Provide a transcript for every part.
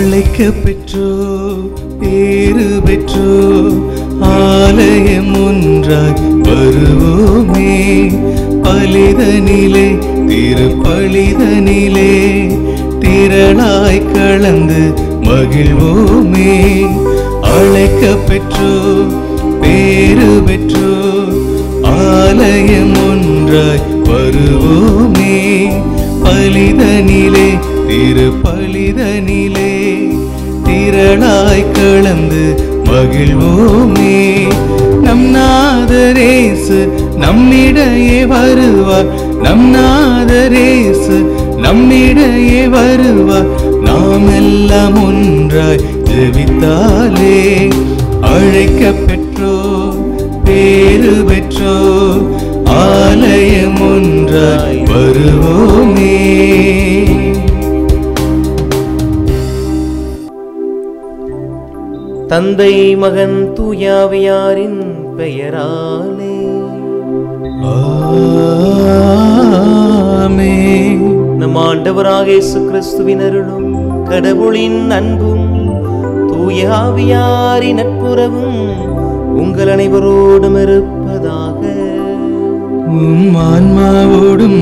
அழைக்க பெற்றோ பேரு பெற்றோ ஆலயம் ஒன்றாய் வருவோமே பலிதனிலே திருப்பலிதனிலே திரளாய் கலந்து மகிழ்வோமே அழைக்க பெற்றோ பேரு பெற்றோ ஆலயம் ஒன்றாய் வருவோமே பலிதனிலே திருப்பலிதனிலே திரளாய் கலந்து மகிழ்வோமே நம் நாதரேசு நம்மிடையே வருவார் நம் நாதரேசு நம்மிடையே வருவார் நாம் எல்லாம் ஒன்றாய் ஜெபித்தாலே அழைக்க பெற்றோ பேரு பெற்றோ ஆலயம் ஒன்றாய் வருவோமே தந்தை மகன் தூயாவியாரின் பெயராலே ஆமென். நம் ஆண்டவராக இயேசு கிறிஸ்துவின் அருளும் கடவுளின் அன்பும் தூயாவியாரின் நட்புறவும் உங்கள் அனைவரோடும் இருப்பதாக உம் ஆன்மாவோடும்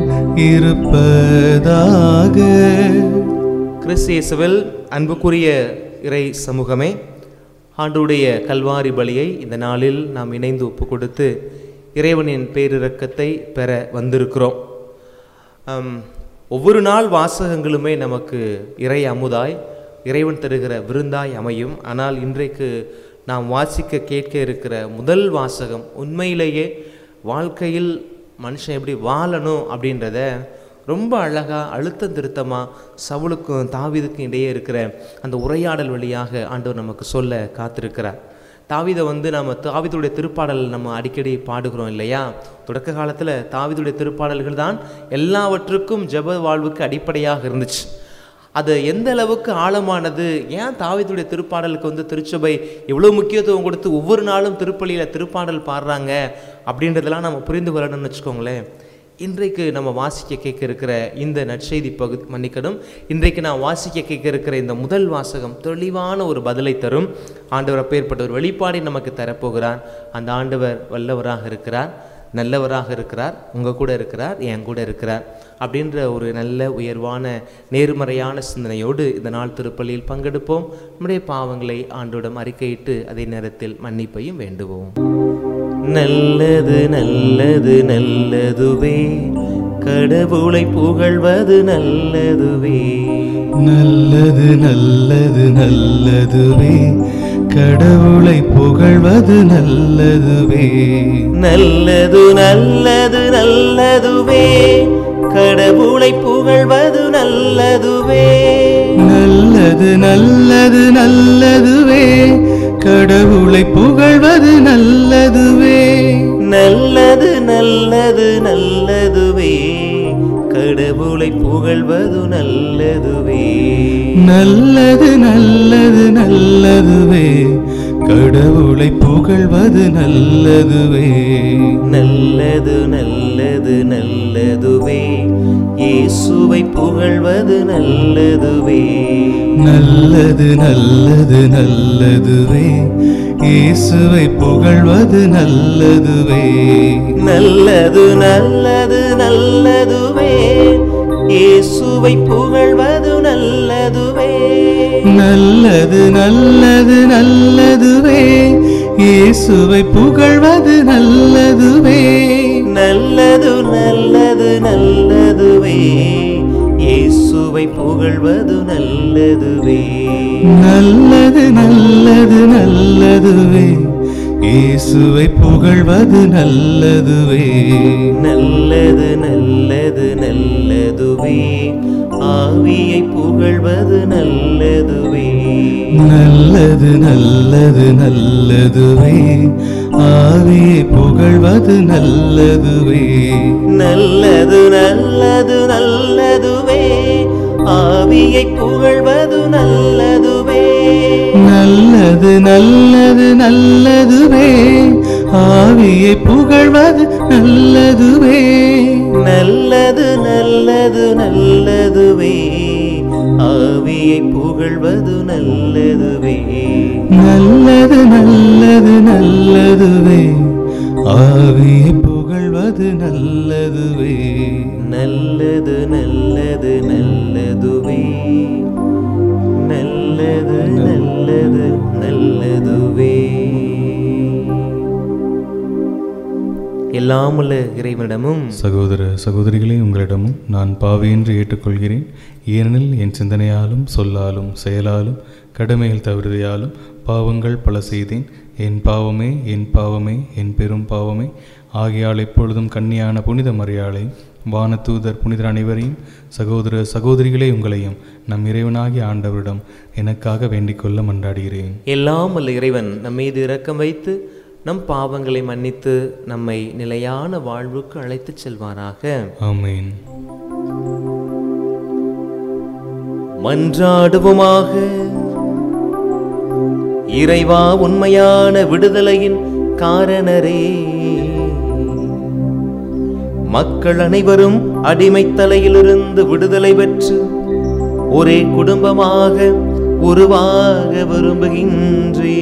இருப்பதாக கிறிஸ்து இயேசுவில் அன்புக்குரிய இறை சமூகமே ஆண்டுடைய கல்வாரி பலியை இந்த நாளில் நாம் இணைந்து ஒப்பு கொடுத்து இறைவனின் பேரிரக்கத்தை பெற வந்திருக்கிறோம் ஆம், ஒவ்வொரு நாள் வாசகங்களுமே நமக்கு இறை அமுதாய் இறைவன் தருகிற விருந்தாய் அமையும் ஆனால் இன்றைக்கு நாம் வாசிக்க கேட்க இருக்கிற முதல் வாசகம் உண்மையிலேயே வாழ்க்கையில் மனுஷன் எப்படி வாழணும் அப்படின்றத ரொம்ப அழகாக அழுத்தம் திருத்தமாக சவுளுக்கும் தாவீதுக்கும் இடையே இருக்கிற அந்த உரையாடல் வழியாக ஆண்டவர் நமக்கு சொல்ல காத்திருக்கிறார் தாவீதை வந்து நம்ம தாவீதுடைய திருப்பாடல் நம்ம அடிக்கடி பாடுகிறோம் இல்லையா தொடக்க காலத்தில் தாவீதுடைய திருப்பாடல்கள் தான் எல்லாவற்றுக்கும் ஜெப வாழ்வுக்கு அடிப்படையாக இருந்துச்சு அது எந்த அளவுக்கு ஆழமானது ஏன் தாவீதுடைய திருப்பாடலுக்கு வந்து திருச்சபை இவ்வளோ முக்கியத்துவம் கொடுத்து ஒவ்வொரு நாளும் திருப்பலியில் திருப்பாடல் பாடுறாங்க அப்படின்றதெல்லாம் நம்ம புரிந்து கொள்ளணும்னு வச்சுக்கோங்களேன் இன்றைக்கு நம்ம வாசிக்க கேட்க இருக்கிற இந்த நற்செய்தி பகுதி மன்னிக்கணும் இன்றைக்கு நான் வாசிக்க கேட்க இருக்கிற இந்த முதல் வாசகம் தெளிவான ஒரு பதிலை தரும் ஆண்டவர் அப்பேற்பட்ட ஒரு வெளிப்பாடை நமக்கு தரப்போகிறார் அந்த ஆண்டவர் வல்லவராக இருக்கிறார் நல்லவராக இருக்கிறார் உங்கள் கூட இருக்கிறார் என் கூட இருக்கிறார் அப்படின்ற ஒரு நல்ல உயர்வான நேர்மறையான சிந்தனையோடு இந்த நாள் திருப்பலியில் பங்கெடுப்போம் நம்முடைய பாவங்களை ஆண்டோடம் அறிக்கையிட்டு அதே நேரத்தில் மன்னிப்பையும் வேண்டுவோம் நல்லது நல்லது நல்லதுவே கடவுளை புகழ்வது நல்லதுவே நல்லது நல்லது நல்லதுவே கடவுளை புகழ்வது நல்லதுவே நல்லது நல்லது நல்லதுவே கடவுளை புகழ்வது நல்லதுவே நல்லது நல்லது நல்லதுவே கடவுளை புகழ்வது நல்லதுவே நல்லது நல்லது நல்லதுவே கடவுளை புகழ்வது நல்லதுவே நல்லது நல்லது நல்லதுவே கடவுளை புகழ்வது நல்லதுவே நல்லது நல்லது நல்லதுவே இயேசுவை புகழ்வது நல்லதுவே நல்லது நல்லது நல்லதுவே இயேசுவை புகழ்வது நல்லதுவே நல்லது நல்லது நல்லதுவே இயேசுவை புகழ்வது நல்லதுவே நல்லது நல்லது நல்லதுவே இயேசுவை புகழ்வது நல்லதுவே நல்லது நல்லது நல்லதுவே இயேசுவை புகழ்வது நல்லதுவே நல்லது நல்லது நல்லதுவே இயேசுவை புகழ்வது நல்லதுவே நல்லது நல்லது நல்லதுவே ஆவியை புகழ்வது நல்லதுவே நல்லது நல்லது நல்லதுவே ஆவியை புகழ்வது நல்லதுவே நல்லது நல்லது நல்லதுவே ஆவியை புகழ்வது நல்லதுவே நல்லது நல்லது நல்லதுவே ஆவியை புகழ்வது நல்லதுவே நல்லது நல்லது நல்லதுவே ஆவியை புகழ்வது நல்லதுவே நல்லது நல்லது நல்லதுவே ஆவியை புகழ்வது நல்லதுவே நல்லது நல்லது நல்லதுவே நல்லது நல்லது நல்லதுவே எல்லாமுள்ள இறைவனிடமும் சகோதர சகோதரிகளே உங்களிடமும் நான் பாவியின்றி ஏற்றுக்கொள்கிறேன் ஏனெனில் என் சிந்தனையாலும் சொல்லாலும் செயலாலும் கடமைகள் தவறுதையாலும் பாவங்கள் பல செய்தேன் என் பாவமே என் பாவமே என் பெரும் பாவமே ஆகையால் எப்பொழுதும் கன்னியான புனித மரியாளை வானதூதர் புனிதர் அனைவரையும் சகோதர சகோதரிகளே உங்களையும் நம் இறைவனாகிய ஆண்டவரிடம் எனக்காக வேண்டிக் கொள்ள மன்றாடுகிறேன் எல்லாம் வல்ல இறைவன் நம் மீது இரக்கம் வைத்து நம் பாவங்களை மன்னித்து நம்மை நிலையான வாழ்வுக்கு அழைத்துச் செல்வாராக ஆமென் மன்றாடுவோமாக இறைவா உண்மையான விடுதலையின் காரணரே மக்கள் அனைவரும் அடிமைத்தலையிலிருந்து விடுதலை பெற்று ஒரே குடும்பமாக உருவாக விரும்புகின்றே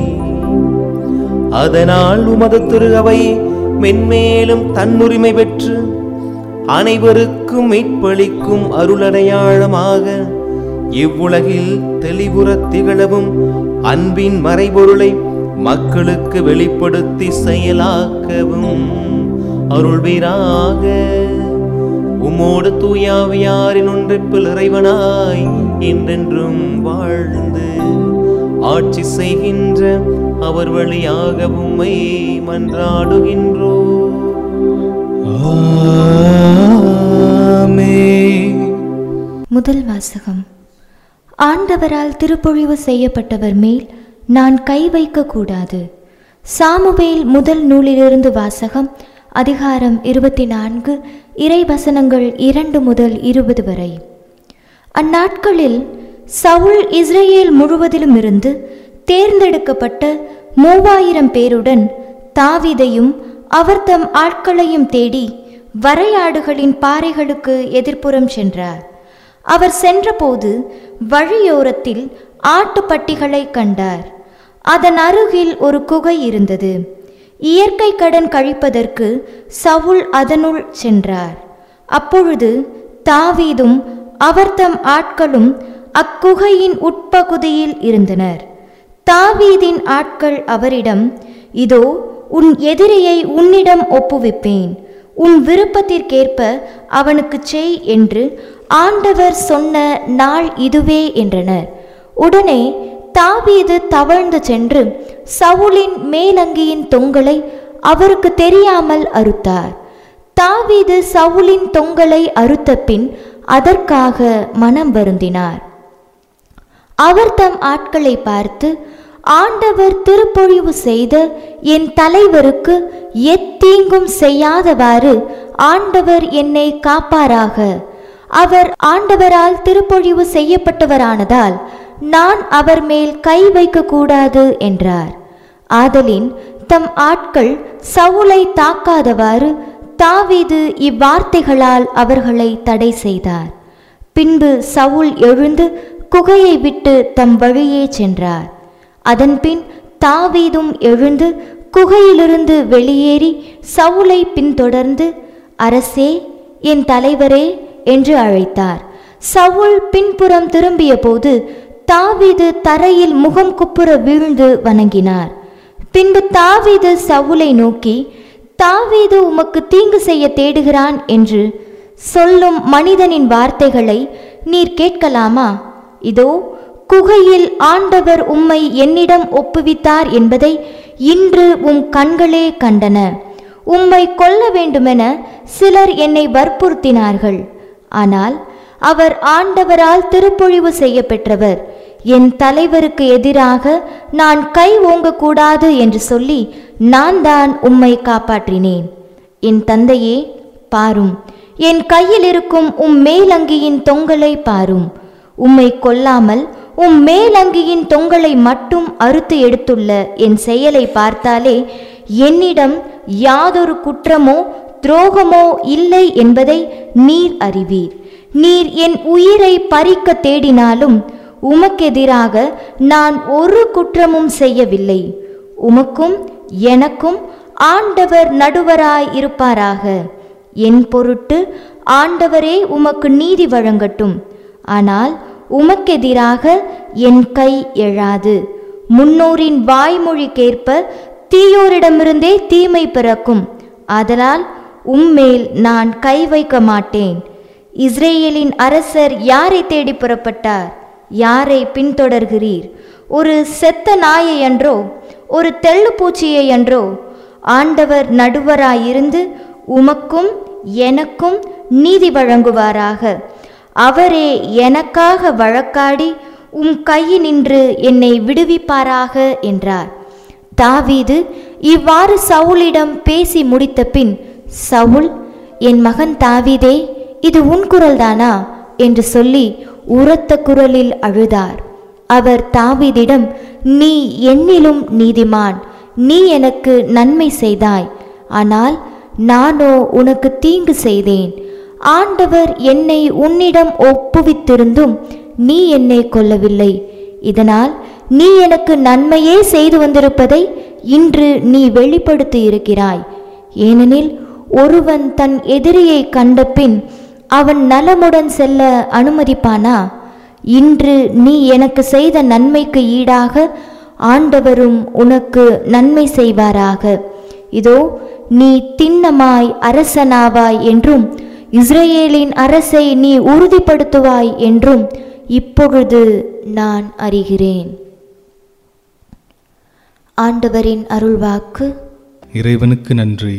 அதனால் உமது திருகவை மென்மேலும் தன்னுரிமை பெற்று அனைவருக்கும் மீட்பளிக்கும் அருளடையாளமாக இவ்வுலகில் தெளிவுறத் திகழவும் அன்பின் மறைபொருளை மக்களுக்கு வெளிப்படுத்தி செயலாக்கவும் அருள்வீராக உம்மோடு தூயாவியாரின் ஒன்றிப்பில் இறைவனாய் என்றென்றும் வாழ்ந்து ஆட்சி செய்கின்ற அவர் வழியாக உம்மை மன்றாடுகின்றோ ஆமென் முதல் வாசகம் ஆண்டவரால் திருப்பொழிவு செய்யப்பட்டவர் மேல் நான் கை வைக்க கூடாது சாமுவேல் முதல் நூலிலிருந்து வாசகம் அதிகாரம் இருபத்தி நான்கு இறைவசனங்கள் இரண்டு முதல் இருபது வரை அந்நாட்களில் சவுல் இஸ்ரேல் முழுவதிலும் இருந்து தேர்ந்தெடுக்கப்பட்ட மூவாயிரம் பேருடன் தாவீதையும் அவர் தம் ஆட்களையும் தேடி வரையாடுகளின் பாறைகளுக்கு எதிர்ப்புறம் சென்றார் அவர் சென்றபோது வழியோரத்தில் ஆட்டுப்பட்டிகளை கண்டார் அதன் அருகில் ஒரு குகை இருந்தது இயற்கை கடன் கழிப்பதற்கு சவுல் அதனுள் சென்றார் அப்பொழுது தாவீதும் அவர் தம் ஆட்களும் அக்குகையின் உட்பகுதியில் இருந்தனர் தாவீதின் ஆட்கள் அவரிடம் இதோ உன் எதிரியை உன்னிடம் ஒப்புவிப்பேன் உன் விருப்பத்திற்கேற்ப அவனுக்குச் செய் என்று ஆண்டவர் சொன்ன நாள் இதுவே என்றனர் உடனே தாவீது தவழ்ந்து சென்று சவுலின் மேலங்கியின் தொங்கலை அவருக்கு தெரியாமல் அறுத்தார் தாவீது சவுலின் தொங்கலை அறுத்த பின் அதற்காக மனம் வருந்தினார் அவர் தம் ஆட்களை பார்த்து ஆண்டவர் திருப்பொழிவு செய்த என் தலைவருக்கு எத்தீங்கும் செய்யாதவாறு ஆண்டவர் என்னை காப்பாராக அவர் ஆண்டவரால் திருப்பொழிவு செய்யப்பட்டவரானதால் நான் அவர் மேல் கை வைக்கக்கூடாது என்றார் ஆதலின் தம் ஆட்கள் சவுலை தாக்காதவாறு தாவீது இவ்வார்த்தைகளால் அவர்களை தடை செய்தார் பின்பு சவுல் எழுந்து குகையை விட்டு தம் வழியே சென்றார் அதன்பின் தாவீதும் எழுந்து குகையிலிருந்து வெளியேறி சவுலை பின்தொடர்ந்து அரசே என் தலைவரே என்று அழைத்தார் சவுல் பின்புறம் திரும்பிய போது தாவீது தரையில் முகம் குப்புற வீழ்ந்து வணங்கினார் பின்பு தாவீது சவுலை நோக்கி தாவீது உமக்கு தீங்கு செய்ய தேடுகிறான் என்று சொல்லும் மனிதனின் வார்த்தைகளை நீர் கேட்கலாமா இதோ குகையில் ஆண்டவர் உம்மை என்னிடம் ஒப்புவித்தார் என்பதை இன்று உம் கண்களே கண்டன உம்மை கொல்ல வேண்டுமென சிலர் என்னை வற்புறுத்தினார்கள் ஆனால் அவர் ஆண்டவரால் திருப்பொழிவு செய்ய பெற்றவர் என் தலைவருக்கு எதிராக நான் கை ஓங்கக்கூடாது என்று சொல்லி நான் தான் உம்மை காப்பாற்றினேன் என் தந்தையே பாரும் என் கையில் இருக்கும் உம் மேலங்கியின் தொங்கலை பாரும் உம்மை கொல்லாமல் உம் மேலங்கியின் தொங்கலை மட்டும் அறுத்து எடுத்துள்ள என் செயலை பார்த்தாலே என்னிடம் யாதொரு குற்றமோ துரோகமோ இல்லை என்பதை நீர் அறிவீர் நீர் என் உயிரை பறிக்க தேடினாலும் உமக்கெதிராக நான் ஒரு குற்றமும் செய்யவில்லை உமக்கும் எனக்கும் ஆண்டவர் நடுவராய் இருப்பாராக என் பொருட்டு ஆண்டவரே உமக்கு நீதி வழங்கட்டும் ஆனால் உமக்கெதிராக என் கை எழாது முன்னோரின் வாய்மொழிக்கேற்ப தீயோரிடமிருந்தே தீமை பிறக்கும் ஆதலால் உம்மேல் நான் கை வைக்க மாட்டேன் இஸ்ரேலின் அரசர் யாரை தேடி புறப்பட்டார் யாரை பின்தொடர்கிறீர் ஒரு செத்த நாயை அன்றோ ஒரு தெள்ளுப்பூச்சியை அன்றோ ஆண்டவர் நடுவராயிருந்து உமக்கும் எனக்கும் நீதி வழங்குவாராக அவரே எனக்காக வழக்காடி உம் கையினின்று என்னை விடுவிப்பாராக என்றார் தாவீது இவ்வாறு சவுலிடம் பேசி முடித்த பின் சவுல் என் மகன் தாவீதே இது உன் குரல்தானா என்று சொல்லி உரத்த குரலில் அழுதார் அவர் தாவீதிடம் நீ என்னிலும் நீதிமான் நீ எனக்கு நன்மை செய்தாய் ஆனால் நானோ உனக்கு தீங்கு செய்தேன் ஆண்டவர் என்னை உன்னிடம் ஒப்புவித்திருந்தும் நீ என்னை கொல்லவில்லை இதனால் நீ எனக்கு நன்மையே செய்து வந்திருப்பதை இன்று நீ வெளிப்படுத்தி இருக்கிறாய் ஏனெனில் ஒருவன் தன் எதிரியை கண்டபின் அவன் நலமுடன் செல்ல அனுமதிப்பானா இன்று நீ எனக்கு செய்த நன்மைக்கு ஈடாக ஆண்டவரும் உனக்கு நன்மை செய்வாராக இதோ நீ திண்ணமாய் அரசனாவாய் என்றும் இஸ்ரேலின் அரசை நீ உறுதிப்படுத்துவாய் என்றும் இப்பொழுது நான் அறிகிறேன் ஆண்டவரின் அருள்வாக்கு இறைவனுக்கு நன்றி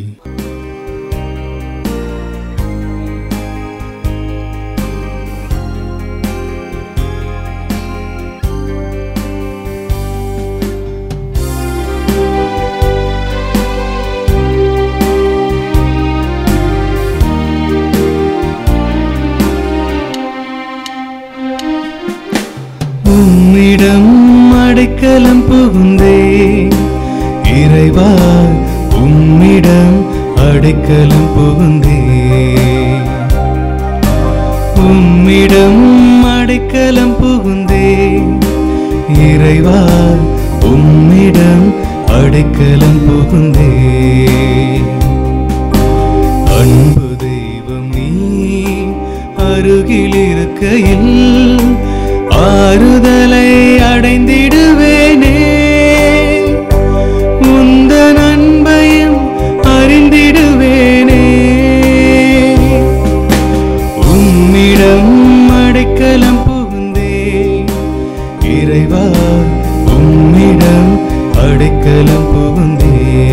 உம்மிடம் அடைக்கலம் புகுந்தே இறைவா உம்மிடம் அடைக்கலம் புகுந்தே உம்மிடம் அடைக்கலம் புகுந்தே இறைவா உம்மிடம் அடைக்கலம் புகுந்தே அன்பு தெய்வம் நீ அருகில் இருக்கையில் ஆறுதலை அடைந்திடுவேனே உந்தன் அன்பையும் அறிந்திடுவேனே உம்மிடம் அடைக்கலம் புகுந்தே இறைவா உம்மிடம் அடைக்கலம் புகுந்தே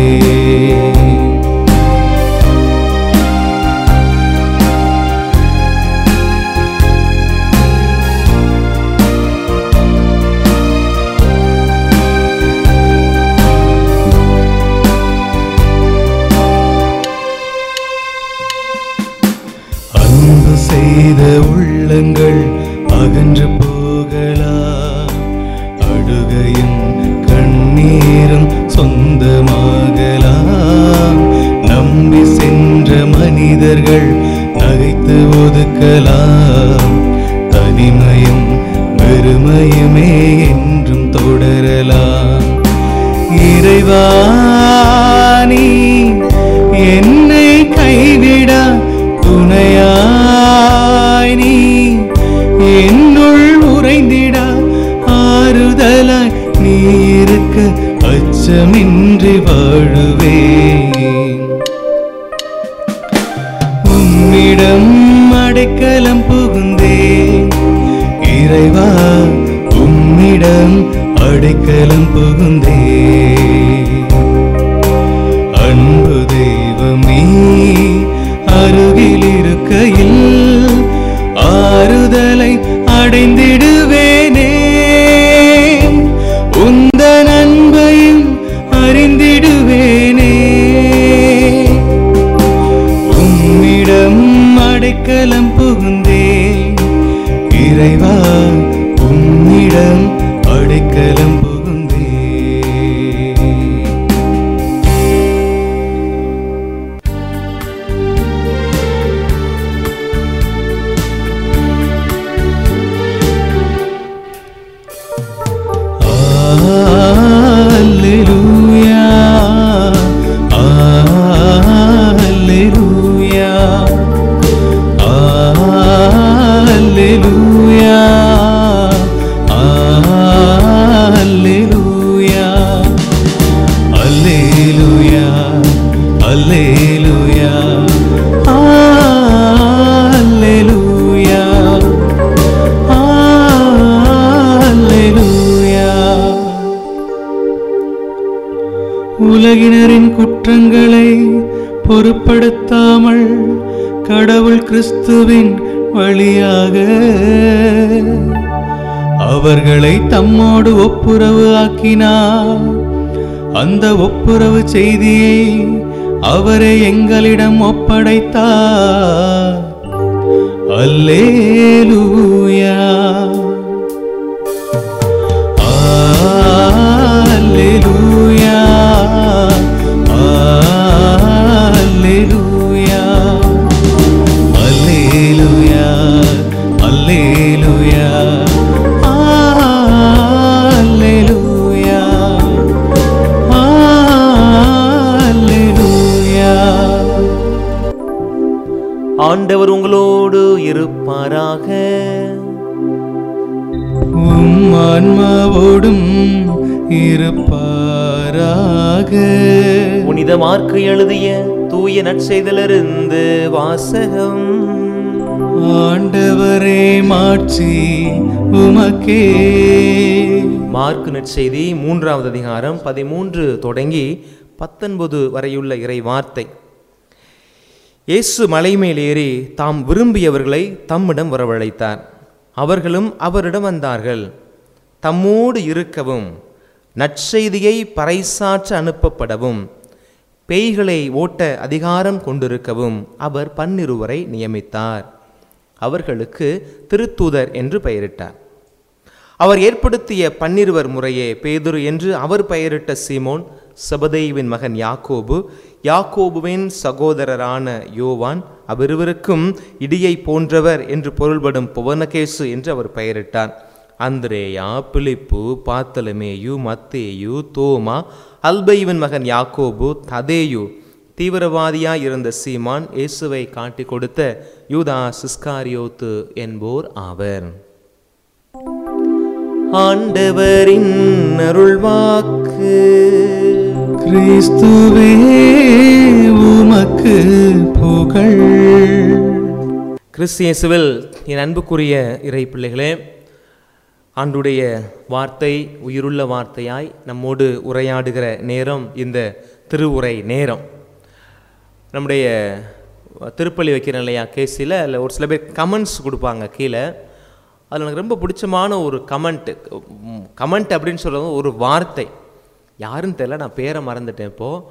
அன்பு செய்த உள்ளங்கள் அகன்று போகலாம் அழுகையும் கண்ணீரும் சொந்தமாகலாம் நம்பி சென்ற மனிதர்கள் நகைத்து ஒதுக்கலாம் தனிமையும் வெறுமையுமே என்றும் தொடரலாம் இறைவா நீ என்னை கைவிடா துணையாய் நீ என்னுள் உறைந்திடா ஆறுதலாய் நீ இருக்க அச்சமின்றி வாழுவேன் உம்மிடம் அடைக்கலம் புகுந்தே இறைவா உம்மிடம் அடைக்கலம் புகுந்தே அன்பு தெய்வமே அருகில் இருக்கையில் ஆறுதலை அடைந்திடுவேனே உந்தன் அன்பையும் அறிந்திடுவேனே உம்மிடம் அடைக்கலம் புகுந்தே இறைவா உம்மிடம் அடைக்கலம் புகுந்தே உலகினரின் குற்றங்களை பொருட்படுத்தாமல் கடவுள் கிறிஸ்துவின் வழியாக அவர்களை தம்மோடு ஒப்புரவு ஆக்கினார் அந்த ஒப்புரவு செய்தியை அவரே எங்களிடம் ஒப்படைத்தார் அல்லேலூயா அல்லேலூயா அல்லேலூயா அல்லேலூயா அல்லேலூயா அல்லேலூயா அல்லேலூயா ஆண்டவர் உங்களோடு இருப்பாராக உம் ஆன்மாவோடும் இருப்பாராக புனித மார்க்கு எழுதிய தூய நற்செய்தலிருந்து வாசகம் ஆண்டவரே மாட்சி உமக்கே மார்க்கு நற்செய்தி மூன்றாவது அதிகாரம் பதிமூன்று தொடங்கி பத்தொன்பது வரையுள்ள இறை வார்த்தை இயேசு மலைமேல் ஏறி தாம் விரும்பியவர்களை தம்மிடம் வரவழைத்தார் அவர்களும் அவரிடம் வந்தார்கள் தம்மோடு இருக்கவும் நற்செய்தியை பறைசாற்ற அனுப்பப்படவும் பேய்களை ஓட்ட அதிகாரம் கொண்டிருக்கவும் அவர் பன்னிருவரை நியமித்தார் அவர்களுக்கு திருத்தூதர் என்று பெயரிட்டார் அவர் ஏற்படுத்திய பன்னிருவர் முறையே பேதுரு என்று அவர் பெயரிட்ட சீமோன் சபதேயுவின் மகன் யாக்கோபு யாக்கோபுவின் சகோதரரான யோவான் அவ்விருவருக்கும் இடியை போன்றவர் என்று பொருள்படும் புவனகேசு என்று அவர் பெயரிட்டார் அந்திரேயா பிலிப்பு பாத்தலமேயு மத்தேயு தோமா அல்பைவின் மகன் யாக்கோபு ததேயு தீவிரவாதியாய் இருந்த சீமான் இயேசுவை காட்டிக் கொடுத்த யூதா சிஸ்காரியோத்து என்போர் ஆவர் ஆண்டவரின் அருள்வாக்கு கிறிஸ்துவே உமக்கு புகழ் கிறிஸ்தியேசுவில் என் அன்புக்குரிய இறை பிள்ளைகளே ஆண்டுடைய வார்த்தை உயிருள்ள வார்த்தையாய் நம்மோடு உரையாடுகிற நேரம் இந்த திருவுரை நேரம் நம்முடைய திருப்பலி வைக்கிற இல்லையா கேசியில் அதில் ஒரு சில பேர் கமெண்ட்ஸ் கொடுப்பாங்க கீழே அதில் எனக்கு ரொம்ப பிடிச்சமான ஒரு கமெண்ட் கமெண்ட் அப்படின்னு சொல்கிறது ஒரு வார்த்தை யாருன்னு தெரியல நான் பேரை மறந்துட்டேன்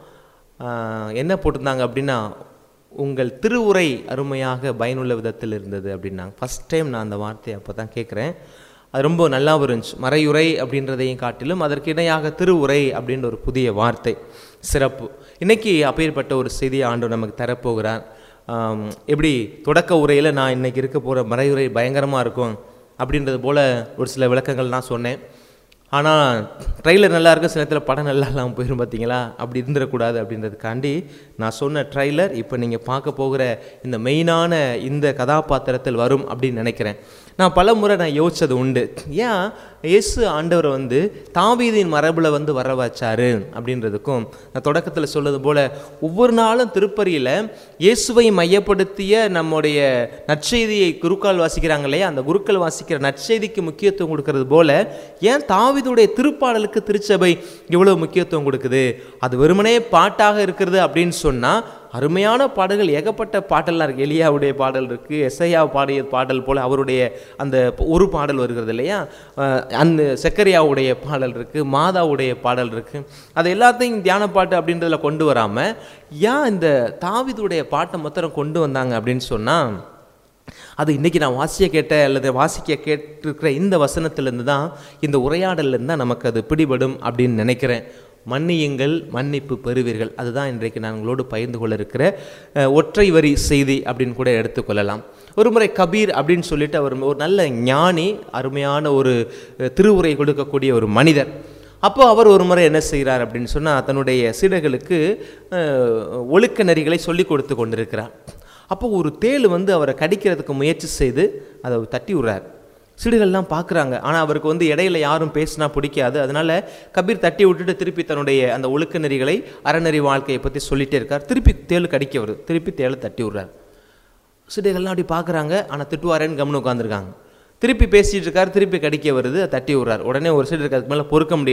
இப்போது என்ன போட்டிருந்தாங்க அப்படின்னா உங்கள் திருவுரை அருமையாக பயனுள்ள விதத்தில் இருந்தது அப்படின்னாங்க ஃபஸ்ட் டைம் நான் அந்த வார்த்தையை அப்போ தான் கேட்குறேன் அது ரொம்ப நல்லாவும் இருந்துச்சு மறையுறை அப்படின்றதையும் காட்டிலும் அதற்கு இணையாக திருவுரை அப்படின்ற ஒரு புதிய வார்த்தை சிறப்பு இன்னைக்கு அப்பேற்பட்ட ஒரு செய்தி ஆண்டு நமக்கு தரப்போகிறார் ஆம், எப்படி தொடக்க உரையில் நான் இன்னைக்கு இருக்க போகிற மறையுரை பயங்கரமாக இருக்கும் அப்படின்றது போல் ஒரு சில விளக்கங்கள் நான் சொன்னேன் ஆனால் ட்ரைலர் நல்லா இருக்கும் சில நேரத்தில் படம் நல்லா இல்லாமல் போயிடும் பார்த்தீங்களா அப்படி இருந்துடக்கூடாது அப்படின்றதுக்காண்டி நான் சொன்ன ட்ரைலர் இப்போ நீங்கள் பார்க்க போகிற இந்த மெயினான இந்த கதாபாத்திரத்தில் வரும் அப்படின்னு நினைக்கிறேன் நான் பல முறை நான் யோசிச்சது உண்டு ஏன் இயேசு ஆண்டவரை வந்து தாவீதின் மரபில் வந்து வர வச்சாரு அப்படின்றதுக்கும் நான் தொடக்கத்தில் சொல்வது போல் ஒவ்வொரு நாளும் திருப்பறியில் இயேசுவை மையப்படுத்திய நம்முடைய நற்செய்தியை குருக்கள் வாசிக்கிறாங்க இல்லையா அந்த குருக்கள் வாசிக்கிற நற்செய்திக்கு முக்கியத்துவம் கொடுக்கறது போல ஏன் தாவீதுடைய திருப்பாடலுக்கு திருச்சபை இவ்வளவு முக்கியத்துவம் கொடுக்குது அது வெறுமனே பாட்டாக இருக்கிறது அப்படின்னு சொன்னால் அருமையான பாடல்கள் ஏகப்பட்ட பாட்டல்லாம் இருக்குது எலியாவுடைய பாடல் இருக்குது எஸ்ஐயா பாடிய பாடல் போல் அவருடைய அந்த ஒரு பாடல் வருகிறது இல்லையா அஹ் அந்த செக்கரியாவுடைய பாடல் இருக்குது மாதாவுடைய பாடல் இருக்குது அது எல்லாத்தையும் தியான பாட்டு அப்படின்றதுல கொண்டு வராமல் ஏன் இந்த தாவிதுடைய பாட்டை மொத்தம் கொண்டு வந்தாங்க அப்படின்னு சொன்னால் அது இன்றைக்கி நான் வாசிக்க கேட்ட அல்லது வாசிக்க கேட்டிருக்கிற இந்த வசனத்திலேருந்து தான் இந்த உரையாடல்லேருந்து தான் நமக்கு அது பிடிபடும் அப்படின்னு நினைக்கிறேன் மன்னியுங்கள் மன்னிப்பு பெறுவீர்கள் அதுதான் இன்றைக்கு நான் உங்களோடு பகிர்ந்து கொள்ள இருக்கிற அஹ், ஒற்றை வரி செய்தி அப்படின்னு கூட எடுத்துக்கொள்ளலாம் ஒரு முறை கபீர் அப்படின்னு சொல்லிட்டு அவர் ஒரு நல்ல ஞானி அருமையான ஒரு அஹ், திருவுரை கொடுக்கக்கூடிய ஒரு மனிதர் அப்போ அவர் ஒரு முறை என்ன செய்கிறார் அப்படின்னு சொன்னால் தன்னுடைய சீடர்களுக்கு அஹ், ஒழுக்க நெறிகளை சொல்லி கொடுத்து கொண்டிருக்கிறார் அப்போ ஒரு தேள் வந்து அவரை கடிக்கிறதுக்கு முயற்சி செய்து அதை தட்டி விடுறார் சிடுகள்லாம் பார்க்குறாங்க ஆனால் அவருக்கு வந்து இடையில யாரும் பேசினா பிடிக்காது அதனால கபீர் தட்டி விட்டுட்டு திருப்பி தன்னுடைய அந்த ஒழுக்க நெறிகளை அறநெறி வாழ்க்கையை பற்றி சொல்லிட்டே இருக்கார் திருப்பி தேள் கடிக்க வருது திருப்பி தேளை தட்டி விடுறார் சிடுகள்லாம் அப்படி பார்க்குறாங்க ஆனால் திட்டுவாரேன்னு கம்னு உட்காந்துருக்காங்க திருப்பி பேசிட்டு இருக்காரு திருப்பி கடிக்க வருது அதை தட்டி விடுறார் உடனே ஒரு சைடு அதுக்கு மேலே பொறுக்க முடியல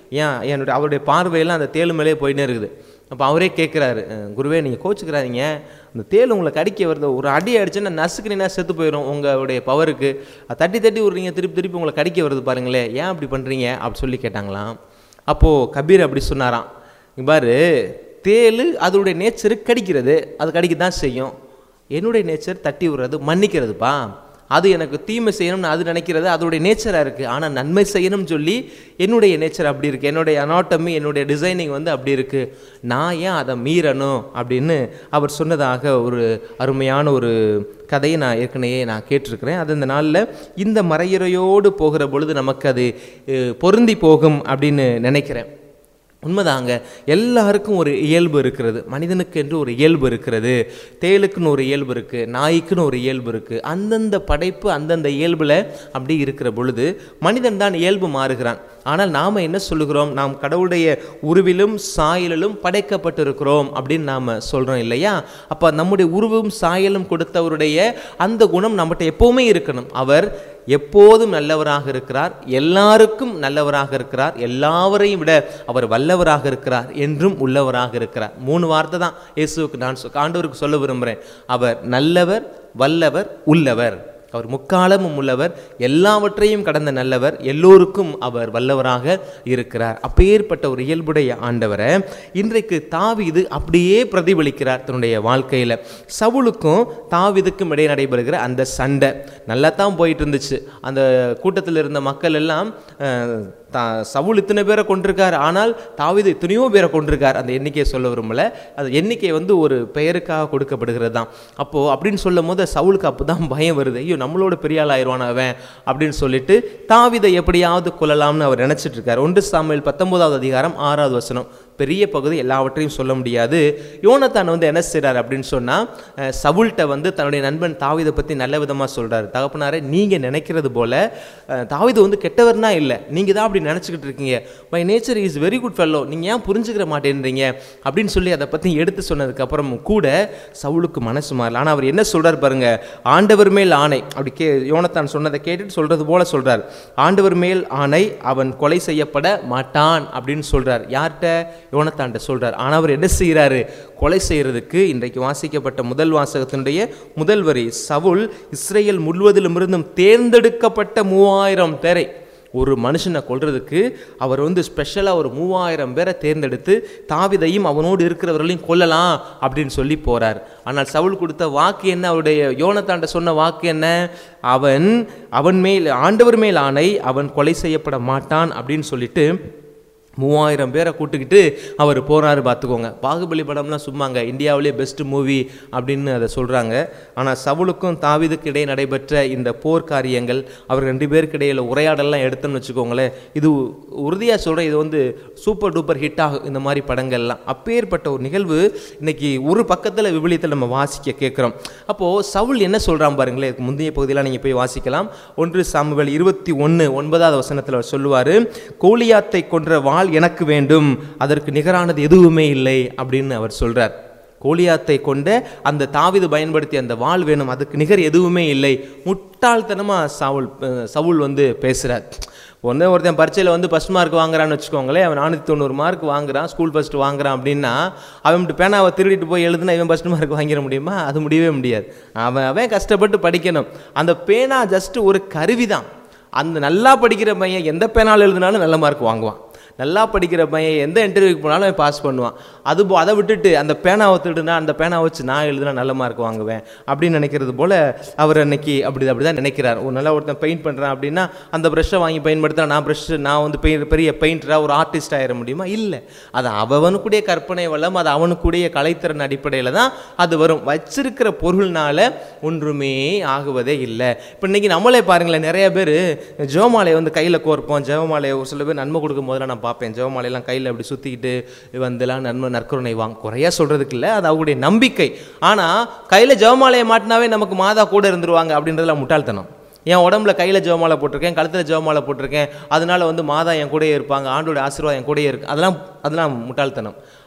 ஏன் என்னுடைய அவருடைய பார்வையெல்லாம் அந்த தேள் மேலே போயிட்டே இருக்குது அப்போ அவரே கேட்குறாரு குருவே நீங்கள் கோச்சுக்கிறாதீங்க அந்த தேள் உங்களை கடிக்க வருது ஒரு அடி அடிச்சுன்னா நசுக்குனா செத்து போயிடும் உங்களுடைய பவருக்கு அது தட்டி தட்டி விட்றீங்க திருப்பி திருப்பி உங்களை கடிக்க வருது பாருங்களேன் ஏன் அப்படி பண்ணுறீங்க அப்படி சொல்லி கேட்டாங்களாம் அப்போது கபீர் அப்படி சொன்னாராம் இங்க பாரு தேள் அதோடைய நேச்சருக்கு கடிக்கிறது அது கடிக்க தான் செய்யும் என்னுடைய நேச்சர் தட்டி விடுறது மன்னிக்கிறதுப்பா அது எனக்கு தீமை செய்யணும்னு அது நினைக்கிறது அதோடைய நேச்சராக இருக்குது ஆனால் நன்மை செய்யணும்னு சொல்லி என்னுடைய நேச்சர் அப்படி இருக்குது என்னுடைய அனாட்டமி என்னுடைய டிசைனிங் வந்து அப்படி இருக்குது நான் ஏன் அதை மீறணும் அப்படின்னு அவர் சொன்னதாக ஒரு அருமையான ஒரு கதையை நான் ஏற்கனவே நான் கேட்டிருக்கிறேன் அது இந்த நாளில் இந்த மறையுறையோடு போகிற பொழுது நமக்கு அது அஹ், பொருந்தி போகும் அப்படின்னு நினைக்கிறேன் உண்மைதாங்க எல்லாருக்கும் ஒரு இயல்பு இருக்கிறது மனிதனுக்கு என்று ஒரு இயல்பு இருக்கிறது தேளுக்குன்னு ஒரு இயல்பு இருக்குது நாய்க்குன்னு ஒரு இயல்பு இருக்குது அந்தந்த படைப்பு அந்தந்த இயல்பில் அப்படி இருக்கிற பொழுது மனிதன் தான் இயல்பு மாறுகிறான் ஆனால் நாம் என்ன சொல்லுகிறோம் நாம் கடவுளுடைய உருவிலும் சாயலிலும் படைக்கப்பட்டிருக்கிறோம் அப்படின்னு நாம் சொல்கிறோம் இல்லையா அப்போ நம்முடைய உருவும் சாயலும் கொடுத்தவருடைய அந்த குணம் நம்மகிட்ட எப்போவுமே இருக்கணும் அவர் எப்போதும் நல்லவராக இருக்கிறார் எல்லாருக்கும் நல்லவராக இருக்கிறார் எல்லாவரையும் விட அவர் வல்லவராக இருக்கிறார் என்றும் உள்ளவராக இருக்கிறார் மூணு வார்த்தை தான் இயேசுவுக்கு நான் சொ- ஆண்டவருக்கு சொல்ல விரும்புகிறேன் அவர் நல்லவர் வல்லவர் உள்ளவர் அவர் முக்காலமும் உள்ளவர் எல்லாவற்றையும் கடந்த நல்லவர் எல்லோருக்கும் அவர் வல்லவராக இருக்கிறார் அப்பேற்பட்ட ஒரு இயல்புடைய ஆண்டவரை இன்றைக்கு தாவீது அப்படியே பிரதிபலிக்கிறார் தன்னுடைய வாழ்க்கையில் சவுலுக்கும் தாவீதுக்கும் இடையே நடைபெறுகிற அந்த சண்டை நல்லா தான் போயிட்டு இருந்துச்சு அந்த கூட்டத்தில் இருந்த மக்கள் எல்லாம் அஹ், தா சவுல் இத்தனை பேரை கொண்டிருக்கார் ஆனால் தாவீது எத்தனையோ பேரை கொண்டிருக்கார் அந்த எண்ணிக்கையை சொல்ல விரும்பல அந்த எண்ணிக்கை வந்து ஒரு பெயருக்காக கொடுக்கப்படுகிறது தான் அப்போது அப்படின்னு சொல்லும் போது சவுலுக்கு அப்போ தான் பயம் வருது ஐயோ நம்மளோட பெரிய ஆள் ஆயிடுவான் அவன் அப்படின்னு சொல்லிட்டு தாவீதை எப்படியாவது கொல்லலாம்னு அவர் நினைச்சிட்டு இருக்கார் ஒன்று சாமுவேல் பத்தொன்பதாவது அதிகாரம் ஆறாவது வசனம் பெரிய பகுதி எல்லாவற்றையும் சொல்ல முடியாது யோனத்தான் வந்து என்ன செய்றார் அப்படின்னு சொன்னால் சவுல்கிட்ட வந்து தன்னுடைய நண்பன் தாவீதை பற்றி நல்ல விதமாக சொல்கிறார் தகப்பனாரே நீங்கள் நினைக்கிறது போல அஹ், தாவீது வந்து கெட்டவர்னா இல்லை நீங்கள் தான் அப்படி நினச்சிக்கிட்டு இருக்கீங்க my nature is very good fellow நீங்கள் ஏன் புரிஞ்சுக்கிற மாட்டேன்றீங்க அப்படின்னு சொல்லி அதை பற்றி எடுத்து சொன்னதுக்கப்புறம் கூட சவுலுக்கு மனசு மாறல ஆனால் அவர் என்ன சொல்றார் பாருங்க ஆண்டவர் மேல் ஆணை அப்படி கே யோனத்தான் சொன்னதை கேட்டுட்டு சொல்றது போல சொல்றார் ஆண்டவர் மேல் ஆணை அவன் கொலை செய்யப்பட மாட்டான் அப்படின்னு சொல்றார் யார்கிட்ட யோனத்தான்ட்ட சொல்றார் ஆனால் அவர் என்ன செய்கிறாரு கொலை செய்யறதுக்கு இன்றைக்கு வாசிக்கப்பட்ட முதல் வாசகத்தினுடைய முதல் வரி சவுல் இஸ்ரேல் முழுவதிலுமிருந்தும் தேர்ந்தெடுக்கப்பட்ட மூவாயிரம் பேரை ஒரு மனுஷனை கொல்றதுக்கு அவர் வந்து ஸ்பெஷலாக ஒரு மூவாயிரம் பேரை தேர்ந்தெடுத்து தாவிதையும் அவனோடு இருக்கிறவர்களையும் கொல்லலாம் அப்படின்னு சொல்லி போறார் ஆனால் சவுல் கொடுத்த வாக்கு என்ன அவருடைய யோனத்தாண்ட சொன்ன வாக்கு என்ன அவன் அவன் மேல் ஆண்டவர் மேல் ஆணை அவன் கொலை செய்யப்பட மாட்டான் அப்படின்னு சொல்லிட்டு மூவாயிரம் பேரை கூட்டுக்கிட்டு அவர் போறாரு பார்த்துக்கோங்க பாகுபலி படம்லாம் சும்மாங்க இந்தியாவிலே பெஸ்ட் மூவி அப்படின்னு அதை சொல்கிறாங்க ஆனால் சவுலுக்கும் தாவீதுக்கு இடையே நடைபெற்ற இந்த போர் காரியங்கள் அவர் ரெண்டு பேருக்கு இடையில உரையாடல்லாம் எடுத்தோம்னு வச்சுக்கோங்களேன் இது உறுதியாக சொல்கிறேன் இது வந்து சூப்பர் டூப்பர் ஹிட் ஆகும் இந்த மாதிரி படங்கள்லாம் அப்பேற்பட்ட ஒரு நிகழ்வு இன்னைக்கு ஒரு பக்கத்தில் விவிலியத்தில் நம்ம வாசிக்க கேட்குறோம் அப்போது சவுல் என்ன சொல்கிறான் பாருங்களேன் இதுக்கு முந்தைய பகுதியெல்லாம் நீங்கள் போய் வாசிக்கலாம் ஒன்று சாமுவேல் இருபத்தி ஒன்று ஒன்பதாவது வசனத்தில் அவர் சொல்லுவார் கோலியாத்தை கொன்ற வாள் எனக்கு வேண்டும் அதற்கு நிகரானது எதுவுமே இல்லை அப்படின்னு அவர் சொல்றார் கோலியாத்தை கொண்ட அந்த தாவிது பயன்படுத்திய அந்த வாள் வேணும் அதுக்கு நிகர் எதுவுமே இல்லை முட்டாள்தனமாக சவுல் அஹ், சவுல் வந்து பேசுகிறார் ஒன்றே ஒருத்தன் பரீட்சையில் வந்து ஃபஸ்ட் மார்க் வாங்குறான்னு வச்சுக்கோங்களேன் அவன் நானூற்றி தொண்ணூறு மார்க் வாங்குறான் ஸ்கூல் ஃபஸ்ட் வாங்குறான் அப்படின்னா அவன் பேனாவை திருடிட்டு போய் எழுதுனா இவன் ஃபஸ்ட் மார்க் வாங்கிட முடியுமா அது முடியவே முடியாது அவன் அவன் கஷ்டப்பட்டு படிக்கணும் அந்த பேனா ஜஸ்ட் ஒரு கருவி தான் அந்த நல்லா படிக்கிற பையன் எந்த பேனால் எழுதினாலும் நல்ல மார்க் வாங்குவான் நல்லா படிக்கிற பையன் எந்த இன்டர்வியூக்கு போனாலும் அவன் பாஸ் பண்ணுவான் அது போ- அதை விட்டுட்டு அந்த பேனாவை திருடுனா அந்த பேனாவை வச்சு நான் எழுதுனா நல்ல மார்க் வாங்குவேன் அப்படின்னு நினைக்கிறது போல அவர் அன்னைக்கு அப்படி அப்படி தான் நினைக்கிறார் ஒரு நல்லா ஒருத்தன் பெயிண்ட் பண்ணுறான் அப்படின்னா அந்த ப்ரஷ்ஷை வாங்கி பயன்படுத்தினா நான் ப்ரஷ் நான் வந்து பெய் பெரிய பெயிண்டராக ஒரு ஆர்டிஸ்ட் ஆயிட முடியுமா இல்லை அது அவனுக்குடைய கற்பனை வளம் அது அவனுக்குடைய கலைத்திறன் அடிப்படையில் தான் அது வரும் வச்சிருக்கிற பொருள்னால ஒன்றுமே ஆகுவதே இல்லை இப்போ இன்னைக்கு நம்மளே பாருங்களேன் நிறைய பேர் ஜெவமாலையை வந்து கையில் கோர்ப்போம் ஜெவமாலையை ஒரு சில பேர் நன்மை கொடுக்கும் போதெல்லாம் நான் பார்ப்பேன் ஜெவமாலையெல்லாம் கையில் அப்படி சுற்றிக்கிட்டு வந்தெல்லாம் நன்மை நற்கருணை வாங்க குறையா சொல்கிறதுக்கு இல்லை அது அவங்களுடைய நம்பிக்கை ஆனால் கையில் ஜெவமாலையை மாட்டினாவே நமக்கு மாதா கூட இருந்துருவாங்க அப்படின்றதுலாம் முட்டாள்தனம் என் உடம்புல கையில் ஜெவமாலை போட்டிருக்கேன் கழுத்தில் ஜெவமாலை போட்டிருக்கேன் அதனால வந்து மாதா என் கூடயே இருப்பாங்க ஆண்டோட ஆசீர்வாதம் என் கூடயே இருக்கு அதெல்லாம் அதெல்லாம் முட்டாள்தனம்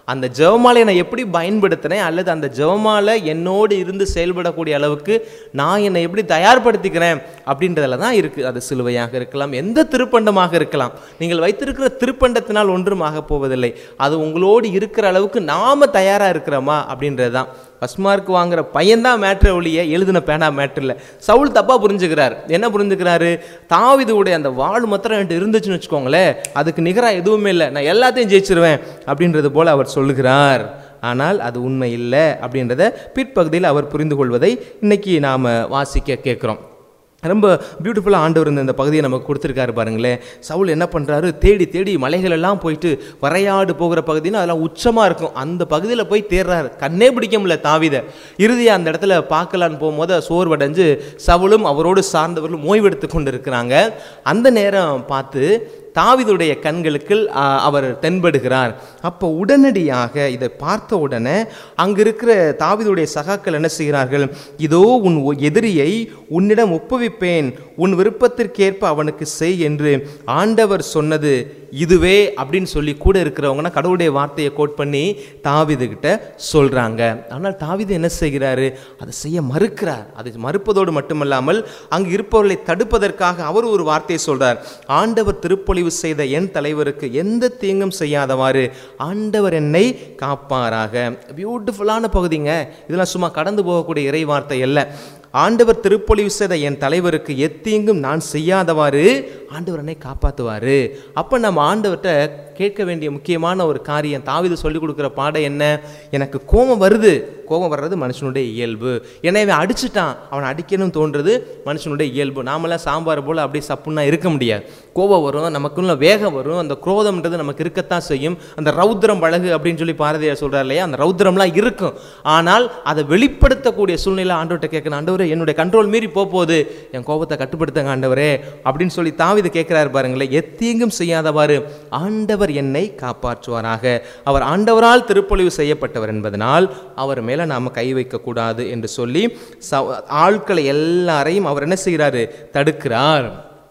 அந்த ஜெபமாலையை நான் எப்படி பயன்படுத்துகிறேன் அல்லது அந்த ஜெபமாலை என்னோடு இருந்து செயல்படக்கூடிய அளவுக்கு நான் என்னை எப்படி தயார்படுத்திக்கிறேன் அப்படின்றதுல தான் இருக்குது அது சிலுவையாக இருக்கலாம் எந்த திருப்பண்டமாக இருக்கலாம் நீங்கள் வைத்திருக்கிற திருப்பண்டத்தினால் ஒன்றும் ஆகப் போவதில்லை அது உங்களோடு இருக்கிற அளவுக்கு நாம தயாராக இருக்கிறோமா அப்படின்றது தான் ஃபஸ்ட் மார்க் வாங்குற பையன்தான் மேட்ரு ஒழிய எழுதின பேனா மேட்ரு இல்லை சவுல் தப்பாக புரிஞ்சுக்கிறார் என்ன புரிஞ்சுக்கிறாரு தாவிதுடைய அந்த வாழ் மாத்திரம் என்கிட்ட இருந்துச்சுன்னு வச்சுக்கோங்களேன் அதுக்கு நிகராக எதுவுமே இல்லை நான் எல்லாத்தையும் ஜெயிச்சிருவேன் அப்படின்றது போல் அவர் சொல்லுகிறார் ஆனால் அது உண்மை இல்லை அப்படின்றத பிற்பகுதியில் அவர் புரிந்து கொள்வதை இன்னைக்கு நாம் வாசிக்க கேட்குறோம் ரொம்ப பியூட்டிஃபுல்லாக ஆண்டவர் இந்த இந்த பகுதியை நமக்கு கொடுத்துருக்காரு பாருங்களேன் சவுல் என்ன பண்ணுறாரு தேடி தேடி மலைகள் எல்லாம் போயிட்டு வரையாடு போகிற பகுதின்னு அதெல்லாம் உச்சமாக இருக்கும் அந்த பகுதியில் போய் தேடுறாரு கண்ணே பிடிக்க முடியல தாவித இறுதியாக அந்த இடத்துல பார்க்கலான்னு போகும்போது சோர்வடைஞ்சு சவுலும் அவரோடு சார்ந்தவர்களும் ஓய்வெடுத்து கொண்டு இருக்கிறாங்க அந்த நேரம் பார்த்து தாவிதுடைய கண்களுக்கு ஆ, அவர் தென்படுகிறார் அப்போ உடனடியாக இதை பார்த்த உடனே அங்க இருக்கிற தாவிதுடைய சகாக்கள் என்ன செய்கிறார்கள் இதோ உன் ஒ- எதிரியை உன்னிடம் ஒப்புவிப்பேன் உன் விருப்பத்திற்கேற்ப அவனுக்கு செய் என்று ஆண்டவர் சொன்னது இதுவே அப்படின்னு சொல்லி கூட இருக்கிறவங்கன்னா கடவுளுடைய வார்த்தையை கோட் பண்ணி தாவிது கிட்ட சொல்றாங்க ஆனால் தாவிது என்ன செய்கிறாரு அதை செய்ய மறுக்கிறார் அதை மறுப்பதோடு மட்டுமல்லாமல் அங்கு இருப்பவர்களை தடுப்பதற்காக அவர் ஒரு வார்த்தையை சொல்றார் ஆண்டவர் திருப்பொழிவு செய்த என் தலைவருக்கு எந்த தீங்கும் செய்யாதவாறு ஆண்டவர் என்னை காப்பாராக பியூட்டிஃபுல்லான பகுதிங்க இதெல்லாம் சும்மா கடந்து போகக்கூடிய இறை வார்த்தை அல்ல ஆண்டவர் திருப்பொழிவு செய்த என் தலைவருக்கு எத்தீங்கும் நான் செய்யாதவாறு ஆண்டவர் என்னை காப்பாற்றுவார் அப்போ நம்ம ஆண்டவர்கிட்ட கேட்க வேண்டிய முக்கியமான ஒரு காரியம் தாவிது சொல்லிக் கொடுக்குற பாடம் என்ன எனக்கு கோபம் வருது கோபம் வர்றது மனுஷனுடைய இயல்பு என்னை இவன் அடிச்சிட்டான் அவனை அடிக்கணும்னு தோன்றது மனுஷனுடைய இயல்பு நாமெல்லாம் சாம்பார் போல் அப்படியே சப்புன்னா இருக்க முடியாது கோபம் வரும் நமக்குள்ள வேகம் வரும் அந்த குரோதம்ன்றது நமக்கு இருக்கத்தான் செய்யும் அந்த ரௌத்ரம் பழகு அப்படின்னு சொல்லி பாரதியார் சொல்றார் இல்லையா அந்த ரௌத்ரம்லாம் இருக்கும் ஆனால் அதை வெளிப்படுத்தக்கூடிய சூழ்நிலை ஆண்டவர்கிட்ட கேட்கணும் ஆண்டவரே என்னுடைய கண்ட்ரோல் மீறி போக போகுது என் கோபத்தை கட்டுப்படுத்துங்க ஆண்டவரே அப்படின்னு சொல்லி தாவிது கேட்கிறாரு பாருங்களேன் எத்தீங்கும் செய்யாதவாறு ஆண்டவர் என்னை காப்பாற்றுவாராக அவர் ஆண்டவரால் திருப்பொழிவு செய்யப்பட்டவர் என்பதனால் அவர் மேலே நாம் கை வைக்கக்கூடாது என்று சொல்லி ச- ஆட்களை எல்லாரையும் அவர் என்ன செய்கிறாரு தடுக்கிறார்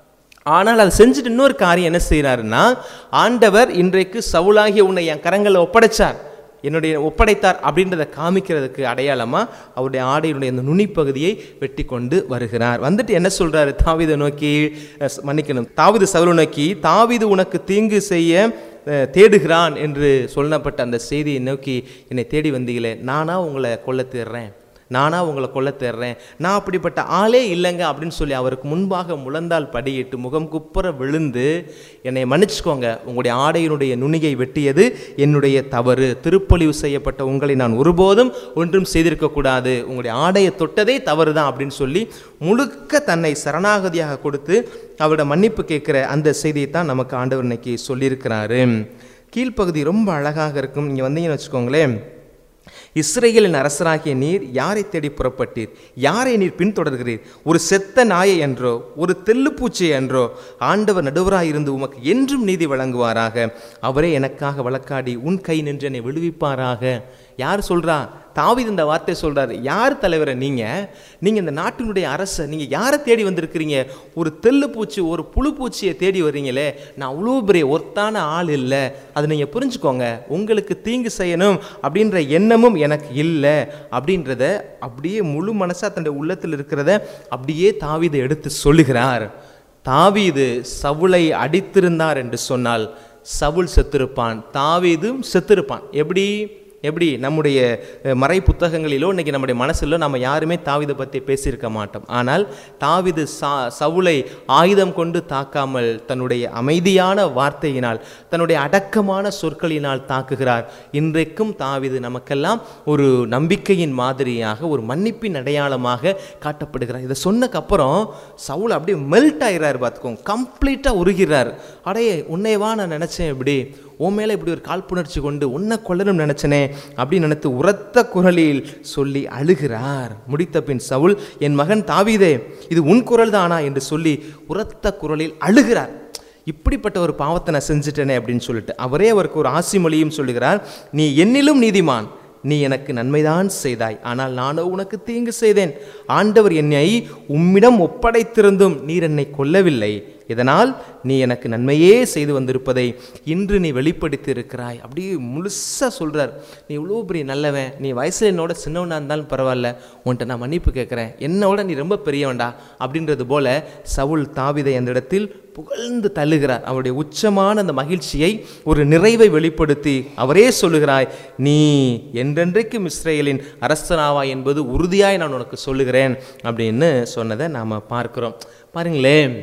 ஆனால் அதை செஞ்சுட்டு இன்னொரு காரியம் என்ன செய்கிறாருன்னா ஆண்டவர் இன்றைக்கு சவுலாகிய உன்னை என் கரங்களில் ஒப்படைச்சார் என்னுடைய ஒப்படைத்தார் அப்படின்றத காமிக்கிறதுக்கு அடையாளமாக அவருடைய ஆடையினுடைய அந்த நுனிப்பகுதியை வெட்டி கொண்டு வருகிறார் வந்துட்டு என்ன சொல்றாரு தாவீதை நோக்கி அஹ், மன்னிக்கணும் தாவீது சவுலை நோக்கி தாவீது உனக்கு தீங்கு செய்ய அஹ், தேடுகிறான் என்று சொல்லப்பட்ட அந்த செய்தியை நோக்கி என்னை தேடி வந்தீங்களே நானா உங்களை கொல்ல தேடுறேன் நானா உங்களை கொல்ல தேடுறேன் நான் அப்படிப்பட்ட ஆளே இல்லைங்க அப்படின்னு சொல்லி அவருக்கு முன்பாக முழந்தால் படியிட்டு முகம் குப்புற விழுந்து என்னை மன்னிச்சுக்கோங்க உங்களுடைய ஆடையினுடைய நுனியை வெட்டியது என்னுடைய தவறு திருப்பொழிவு செய்யப்பட்ட உங்களை நான் ஒருபோதும் ஒன்றும் செய்திருக்கக்கூடாது உங்களுடைய ஆடையை தொட்டதே தவறு தான் அப்படின்னு சொல்லி முழுக்க தன்னை சரணாகதியாக கொடுத்து அவரோட மன்னிப்பு கேட்குற அந்த செய்தியை தான் நமக்கு ஆண்டவர் இன்னைக்கு சொல்லியிருக்கிறாரு கீழ்ப்பகுதி ரொம்ப அழகாக இருக்கும் இங்கே வந்தீங்கன்னு வச்சுக்கோங்களேன் இஸ்ரேலின் அரசராகிய நீர் யாரை தேடி புறப்பட்டீர் யாரை நீர் பின்தொடர்கிறீர் ஒரு செத்த நாயை என்றோ ஒரு தெல்லுப்பூச்சி என்றோ ஆண்டவர் நடுவராய் இருந்து உமக்கு என்றும் நீதி வழங்குவாராக அவரே எனக்காக வழக்காடி உன் கை நின்று என்னை விடுவிப்பாராக யார் சொல்றா தாவீது இந்த வார்த்தை சொல்றாரு யார் தலைவரை நீங்க நீங்க இந்த நாட்டினுடைய அரச நீங்க யாரை தேடி வந்திருக்கிறீங்க ஒரு தெல்லுப்பூச்சி ஒரு புழுப்பூச்சியை தேடி வர்றீங்களே நான் அவ்வளோ பெரிய ஒர்த்தான ஆள் இல்லை அதை நீங்க புரிஞ்சுக்கோங்க உங்களுக்கு தீங்கு செய்யணும் அப்படின்ற எண்ணமும் எனக்கு இல்லை அப்படின்றத அப்படியே முழு மனசா தன்னுடைய உள்ளத்தில் இருக்கிறத அப்படியே தாவீது எடுத்து சொல்லுகிறார் தாவீது சவுலை அடித்திருந்தார் என்று சொன்னால் சவுல் செத்திருப்பான் தாவீதும் செத்திருப்பான் எப்படி எப்படி நம்முடைய அஹ், மறை புத்தகங்களிலோ இன்னைக்கு நம்முடைய மனசிலோ நம்ம யாருமே தாவீதை பற்றி பேசியிருக்க மாட்டோம் ஆனால் தாவீது சா சவுலை ஆயுதம் கொண்டு தாக்காமல் தன்னுடைய அமைதியான வார்த்தையினால் தன்னுடைய அடக்கமான சொற்களினால் தாக்குகிறார் இன்றைக்கும் தாவீது நமக்கெல்லாம் ஒரு நம்பிக்கையின் மாதிரியாக ஒரு மன்னிப்பின் அடையாளமாக காட்டப்படுகிறார் இதை சொன்னக்கப்புறம் சவுல் அப்படியே மெல்ட் ஆகிறார் பார்த்துக்கோங்க கம்ப்ளீட்டாக உருகிறார் அடையே உன்னைவா நான் நினச்சேன் இப்படி உன் மேலே இப்படி ஒரு காழ்ப்புணர்ச்சி கொண்டு உன்னை கொல்லணும் நினச்சனே அப்படின்னு நினைத்து உரத்த குரலில் சொல்லி அழுகிறார் முடித்த பின் சவுல் என் மகன் தாவீதே இது உன் குரல் தானா என்று சொல்லி உரத்த குரலில் அழுகிறார் இப்படிப்பட்ட ஒரு பாவத்தை நான் செஞ்சுட்டேனே அப்படின்னு சொல்லிட்டு அவரே அவருக்கு ஒரு ஆசிமொழியும் சொல்லுகிறார் நீ என்னிலும் நீதிமான் நீ எனக்கு நன்மைதான் செய்தாய் ஆனால் நானோ உனக்கு தீங்கு செய்தேன் ஆண்டவர் என்னை உம்மிடம் ஒப்படைத்திருந்தும் நீர் என்னை கொல்லவில்லை இதனால் நீ எனக்கு நன்மையே செய்து வந்திருப்பதை இன்று நீ வெளிப்படுத்தி இருக்கிறாய் அப்படியே முழுசாக சொல்கிறார் நீ இவ்வளோ பெரிய நல்லவன் நீ வயசில் என்னோட சின்னவனாக இருந்தாலும் பரவாயில்ல உன்கிட்ட நான் மன்னிப்பு கேட்குறேன் என்னோட நீ ரொம்ப பெரியவன்டா அப்படின்றது போல சவுல் தாவிதை அந்த இடத்தில் புகழ்ந்து தள்ளுகிறார் அவருடைய உச்சமான அந்த மகிழ்ச்சியை ஒரு நிறைவை வெளிப்படுத்தி அவரே சொல்லுகிறாய் நீ என்றென்றைக்கும் இஸ்ரேலின் அரசனாவா என்பது உறுதியாய் நான் உனக்கு சொல்லுகிறேன் அப்படின்னு சொன்னதை நாம் பார்க்கிறோம் பாருங்களேன்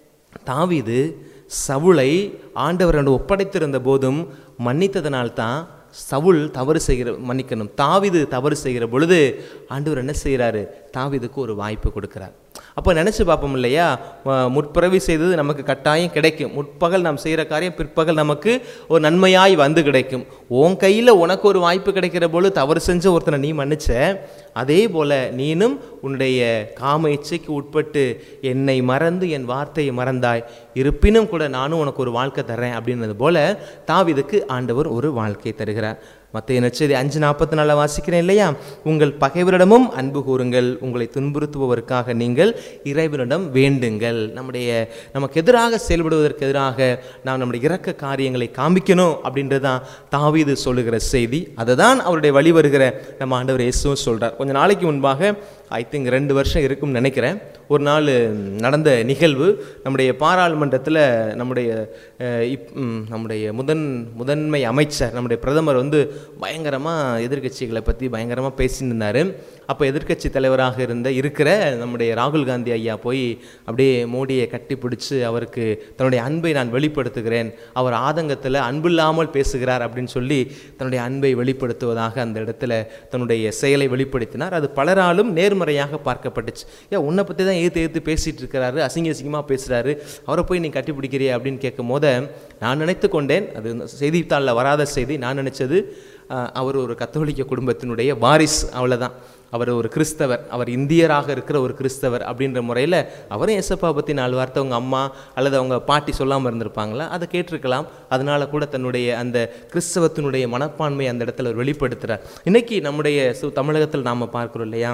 தாவீது சவுளை ஆண்டவரண்டு ஒப்படைத்திருந்த போதும் மன்னித்ததனால்தான் சவுல் தவறு செய்கிற மன்னிக்கணும் தாவிது தவறு செய்கிற பொழுது ஆண்டவர் என்ன செய்கிறாரு தாவிதுக்கு ஒரு வாய்ப்பு கொடுக்குறார் அப்போ நினச்சி பார்ப்போம் இல்லையா அஹ் முற்பிறவி செய்தது நமக்கு கட்டாயம் கிடைக்கும் முற்பகல் நாம் செய்கிற காரியம் பிற்பகல் நமக்கு ஒரு நன்மையாய் வந்து கிடைக்கும் உன் கையில் உனக்கு ஒரு வாய்ப்பு கிடைக்கிற பொழுது தவறு செஞ்ச ஒருத்தனை நீ மன்னிச்ச அதே போல நீனும் உன்னுடைய காம இச்சைக்கு உட்பட்டு என்னை மறந்து என் வார்த்தையை மறந்தாய் இருப்பினும் கூட நானும் உனக்கு ஒரு வாழ்க்கை தரேன் அப்படின்றது போல தாவிதுக்கு ஆண்டவர் ஒரு வாழ்க்கை தருகிறார் மற்ற நச்சதி அஞ்சு நாற்பத்தி நாலில் வாசிக்கிறேன் இல்லையா உங்கள் பகைவரிடமும் அன்பு கூறுங்கள் உங்களை துன்புறுத்துபவருக்காக நீங்கள் இறைவனிடம் வேண்டுங்கள் நம்முடைய நமக்கு எதிராக செயல்படுவதற்கு எதிராக நாம் நம்முடைய இறக்க காரியங்களை காமிக்கணும் அப்படின்றது தான் தாவீது சொல்லுகிற செய்தி அதை தான் அவருடைய வழி வருகிற நம்ம ஆண்டவர் இயேசுவும் சொல்கிறார் கொஞ்ச நாளைக்கு முன்பாக ஐ திங்க் ரெண்டு வருஷம் இருக்கும்னு நினைக்கிறேன் ஒரு நாள் நடந்த நிகழ்வு நம்முடைய பாராளுமன்றத்தில் நம்முடைய அஹ், இப் ம், நம்முடைய முதன் முதன்மை அமைச்சர் நம்முடைய பிரதமர் வந்து பயங்கரமாக எதிர்க்கட்சிகளை பற்றி பயங்கரமாக பேசிட்டு இருந்தார் அப்போ எதிர்க்கட்சி தலைவராக இருந்த இருக்கிற நம்முடைய ராகுல் காந்தி ஐயா போய் அப்படியே மோடியை கட்டி பிடிச்சு அவருக்கு தன்னுடைய அன்பை நான் வெளிப்படுத்துகிறேன் அவர் ஆதங்கத்தில் அன்பில்லாமல் பேசுகிறார் அப்படின்னு சொல்லி தன்னுடைய அன்பை வெளிப்படுத்துவதாக அந்த இடத்துல தன்னுடைய செயலை வெளிப்படுத்தினார் அது பலராலும் நேர்மறையாக பார்க்கப்பட்டுச்சு ஏன் உன்னை பற்றி தான் ஏற்று ஏற்று பேசிகிட்டு இருக்கிறாரு அசிங்க அசிங்கமாக பேசுகிறாரு அவரை போய் நீ கட்டி பிடிக்கிறிய அப்படின்னு கேட்கும் போது நான் நினைத்து கொண்டேன் அது செய்தித்தாளில் வராத செய்தி நான் நினைச்சது அஹ், அவர் ஒரு கத்தோலிக்க குடும்பத்தினுடைய வாரிஸ் அவ்வளோதான் அவர் ஒரு கிறிஸ்தவர் அவர் இந்தியராக இருக்கிற ஒரு கிறிஸ்தவர் அப்படின்ற முறையில் அவரும் எசப்பா பற்றி நாலு வார்த்தை அவங்க அம்மா அல்லது அவங்க பாட்டி சொல்லாமல் இருந்திருப்பாங்களா அதை கேட்டிருக்கலாம் அதனால கூட தன்னுடைய அந்த கிறிஸ்தவத்தினுடைய மனப்பான்மை அந்த இடத்துல அவர் வெளிப்படுத்துகிறார் இன்னைக்கு நம்முடைய சு தமிழகத்தில் நாம் பார்க்குறோம் இல்லையா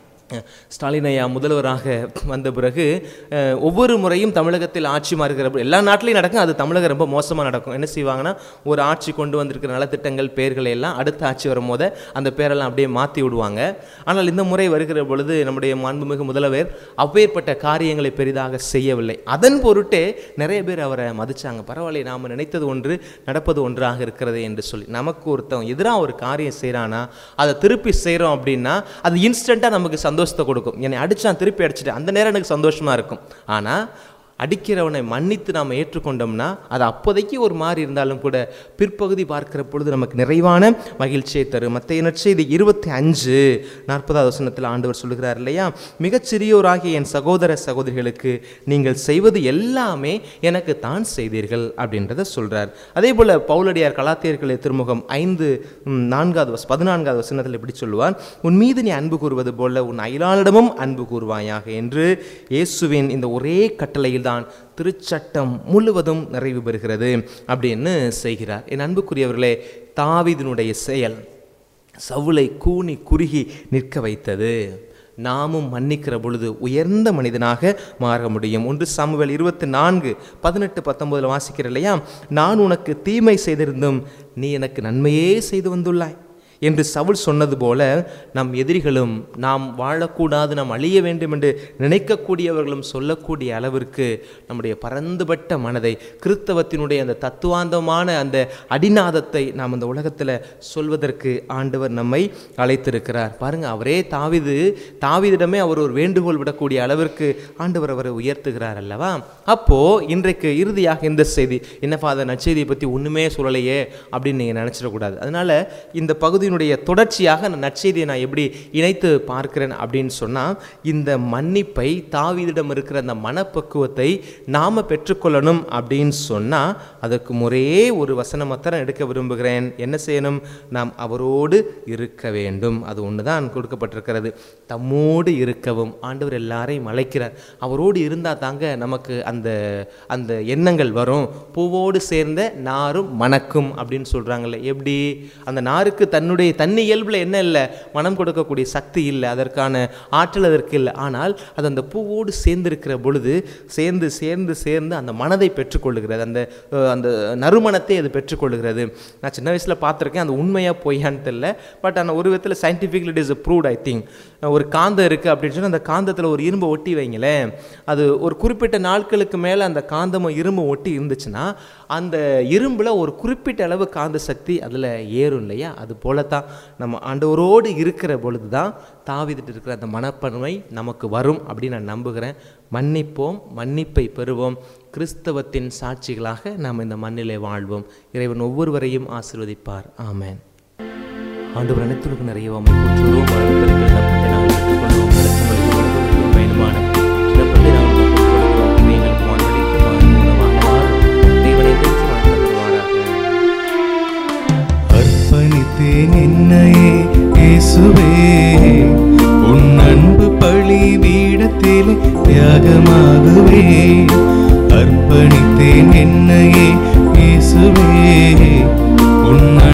ஸ்டாலின் ஐயா முதல்வராக வந்த பிறகு அஹ், ஒவ்வொரு முறையும் தமிழகத்தில் ஆட்சி மாறுகிற பொ- எல்லா நாட்டிலையும் நடக்கும் அது தமிழகம் ரொம்ப மோசமாக நடக்கும் என்ன செய்வாங்கன்னா ஒரு ஆட்சி கொண்டு வந்திருக்கிற நலத்திட்டங்கள் பெயர்களை எல்லாம் அடுத்த ஆட்சி வரும்போது அந்த பேரெல்லாம் அப்படியே மாற்றி விடுவாங்க ஆனால் இந்த முறை வருகிற பொழுது நம்முடைய மாண்புமிகு முதல்வர் அப்பேற்பட்ட காரியங்களை பெரிதாக செய்யவில்லை அதன் பொருட்டே நிறைய பேர் அவரை மதிச்சாங்க பரவாயில்லை நாம் நினைத்தது ஒன்று நடப்பது ஒன்றாக இருக்கிறது என்று சொல்லி நமக்கு ஒருத்தன் எதிராக ஒரு காரியம் செய்கிறானா அதை திருப்பி செய்கிறோம் அப்படின்னா அது இன்ஸ்டண்ட்டாக நமக்கு சந்தோஷத்தை கொடுக்கும் என்னை அடிச்சான் திருப்பி அடிச்சிட்டு அந்த நேரம் எனக்கு சந்தோஷமாக இருக்கும் ஆனால் அடிக்கிறவனை மன்னித்து நாம் ஏற்றுக்கொண்டோம்னா அது அப்போதைக்கு ஒரு மாதிரி இருந்தாலும் கூட பிற்பகுதி பார்க்கிற பொழுது நமக்கு நிறைவான மகிழ்ச்சியை தரும் மற்ற நற்செய்தி இருபத்தி அஞ்சு நாற்பதாவது வசனத்தில் ஆண்டவர் சொல்லுகிறார் இல்லையா மிகச்சிறியோராகிய என் சகோதர சகோதரிகளுக்கு நீங்கள் செய்வது எல்லாமே எனக்கு தான் செய்தீர்கள் அப்படின்றத சொல்றார் அதே போல பவுலடியார் கலாத்தியர்களை திருமுகம் ஐந்து ம், நான்காவது வச பதினான்காவது வசனத்தில் எப்படி சொல்லுவார் உன் மீது நீ அன்பு கூறுவது போல உன் அயலாளிடமும் அன்பு கூறுவாயாக என்று இயேசுவின் இந்த ஒரே கட்டளையில் தான் திருச்சட்டம் முழுவதும் நிறைவு பெறுகிறது அப்படின்னு செய்கிறார் என் அன்புக்குரியவர்களே தாவீதினுடைய செயல் சவுளை கூனி குறுகி நிற்க வைத்தது நாமும் மன்னிக்கிற பொழுது உயர்ந்த மனிதனாக மாற முடியும் ஒன்று சாமுவேல் இருபத்தி நான்கு பதினெட்டு பத்தொன்பதில் வாசிக்கிற இல்லையா நான் உனக்கு தீமை செய்திருந்தும் நீ எனக்கு நன்மையே செய்து வந்துள்ளாய் என்று சவுல் சொன்னது போல நம் எதிரிகளும் நாம் வாழக்கூடாது நாம் அழிய வேண்டும் என்று நினைக்கக்கூடியவர்களும் சொல்லக்கூடிய அளவிற்கு நம்முடைய பரந்துபட்ட மனதை கிறிஸ்தவத்தினுடைய அந்த தத்துவாந்தமான அந்த அடிநாதத்தை நாம் அந்த உலகத்தில் சொல்வதற்கு ஆண்டவர் நம்மை அழைத்திருக்கிறார் பாருங்க அவரே தாவிது தாவிதிடமே அவர் ஒரு வேண்டுகோள் விடக்கூடிய அளவிற்கு ஆண்டவர் அவரை உயர்த்துகிறார் அல்லவா அப்போ இன்றைக்கு இறுதியாக இந்த செய்தி என்னப்பா அதை நற்செய்தியை பற்றி ஒன்றுமே சொல்லலையே அப்படின்னு நீங்கள் நினச்சிடக்கூடாது அதனால இந்த பகுதியினுடைய தொடர்ச்சியாக அந்த நற்செய்தியை நான் எப்படி இணைத்து பார்க்கிறேன் அப்படின்னு சொன்னால் இந்த மன்னிப்பை தாவீதிடம் இருக்கிற அந்த மனப்பக்குவத்தை நாம் பெற்றுக்கொள்ளணும் அப்படின்னு சொன்னால் அதற்கு முறையே ஒரு வசனம் மாத்திரம் எடுக்க விரும்புகிறேன் என்ன செய்யணும் நாம் அவரோடு இருக்க வேண்டும் அது ஒன்று தான் கொடுக்கப்பட்டிருக்கிறது தம்மோடு இருக்கவும் ஆண்டவர் எல்லாரையும் அழைக்கிறார் அவரோடு இருந்தால் தாங்க நமக்கு அந்த அந்த எண்ணங்கள் வரும் பூவோடு சேர்ந்த நாரும் மணக்கும் அப்படின்னு சொல்கிறாங்கல்ல எப்படி அந்த நாருக்கு தன்னுடைய அதனுடைய தண்ணி இயல்பில் என்ன இல்லை மனம் கொடுக்கக்கூடிய சக்தி இல்லை அதற்கான ஆற்றல் அதற்கு இல்லை ஆனால் அது அந்த பூவோடு சேர்ந்திருக்கிற பொழுது சேர்ந்து சேர்ந்து சேர்ந்து அந்த மனதை பெற்றுக்கொள்ளுகிறது அந்த அஹ், அந்த நறுமணத்தை அது பெற்றுக்கொள்ளுகிறது நான் சின்ன வயசில் பார்த்துருக்கேன் அது உண்மையாக பொய்யான்னு தெரியல பட் ஆனால் ஒரு விதத்தில் scientifically it is proved I think ஒரு காந்தம் இருக்குது அப்படின்னு சொன்னால் அந்த காந்தத்தில் ஒரு இரும்பை ஒட்டி வைங்களேன் அது ஒரு குறிப்பிட்ட நாட்களுக்கு மேலே அந்த காந்தமும் இரும்பும் ஒட்டி இருந்துச்சுன்னா அந்த இரும்பில் ஒரு குறிப்பிட்ட அளவு காந்த சக்தி அதில் ஏறும் இல்லையா அது போல தான் நம்ம ஆண்டவரோடு இருக்கிற பொழுது தான் தாவிதிட்டு இருக்கிற அந்த மனப்பன்மை நமக்கு வரும் அப்படின்னு நான் நம்புகிறேன் மன்னிப்போம் மன்னிப்பை பெறுவோம் கிறிஸ்தவத்தின் சாட்சிகளாக நாம் இந்த மண்ணிலே வாழ்வோம் இறைவன் ஒவ்வொருவரையும் ஆசீர்வதிப்பார் ஆமென் ஆண்டவர் அனைத்துலகம் நிறைய போற்றுவோம் வளர்ப்பிருக்கிற தப்பத்தை நாங்கள் பெற்றுக்கொள்வோம் விளக்கமளித்து வளர்ப்பதற்கு பயனுமான சிறப்பத்தை நாங்கள் பெற்றுக் கொடுக்கிறோம் இதை எங்களுக்கு வானொலிக்கு வான் மூலமாக மாறும் தேவனை பேச்சு வாழ்த்தப்படுவாராக அர்ப்பணித்தேன் என்னையே இயேசுவே உன் அன்பு பழி வீடத்திலே தியாகமாகுவே அர்ப்பணித்தேன் என்னையே இயேசுவே உன்